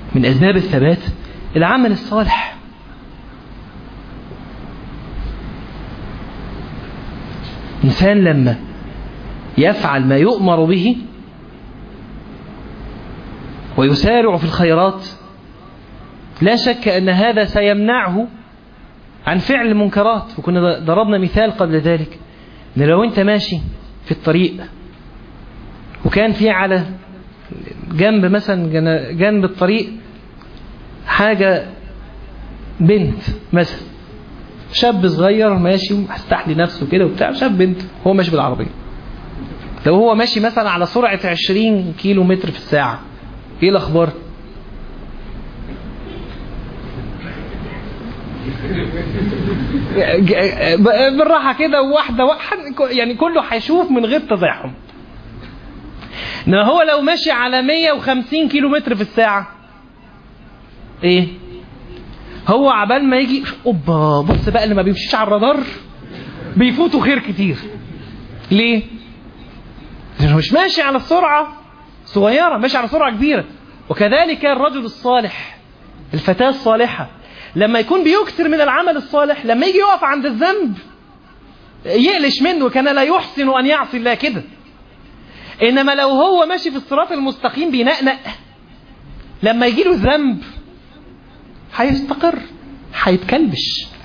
من أسباب الثبات العمل الصالح إنسان لما يفعل ما يؤمر به ويسارع في الخيرات لا شك أن هذا سيمنعه عن فعل المنكرات وكنا ضربنا مثال قبل ذلك أن لو أنت ماشي في الطريق وكان في على جنب مثلا جنب الطريق حاجة بنت مثلا شاب صغير ماشي مستحلي نفسه كده وبتاع شاب بنت هو ماشي بالعربية لو هو ماشي مثلا على سرعة 20 كيلو متر في الساعة ايه الاخبار بالراحة كده واحدة واحدة يعني كله هيشوف من غير تزاحم انما هو لو ماشي على 150 كيلو متر في الساعة ايه هو عبال ما يجي اوبا بص بقى اللي ما بيمشيش على الرادار بيفوتوا خير كتير ليه لانه مش ماشي على السرعة صغيرة ماشي على سرعة كبيرة وكذلك الرجل الصالح الفتاة الصالحة لما يكون بيكثر من العمل الصالح لما يجي يقف عند الذنب يقلش منه كان لا يحسن أن يعصي الله كده إنما لو هو ماشي في الصراط المستقيم بينقنق لما يجي له ذنب هيستقر هيتكلبش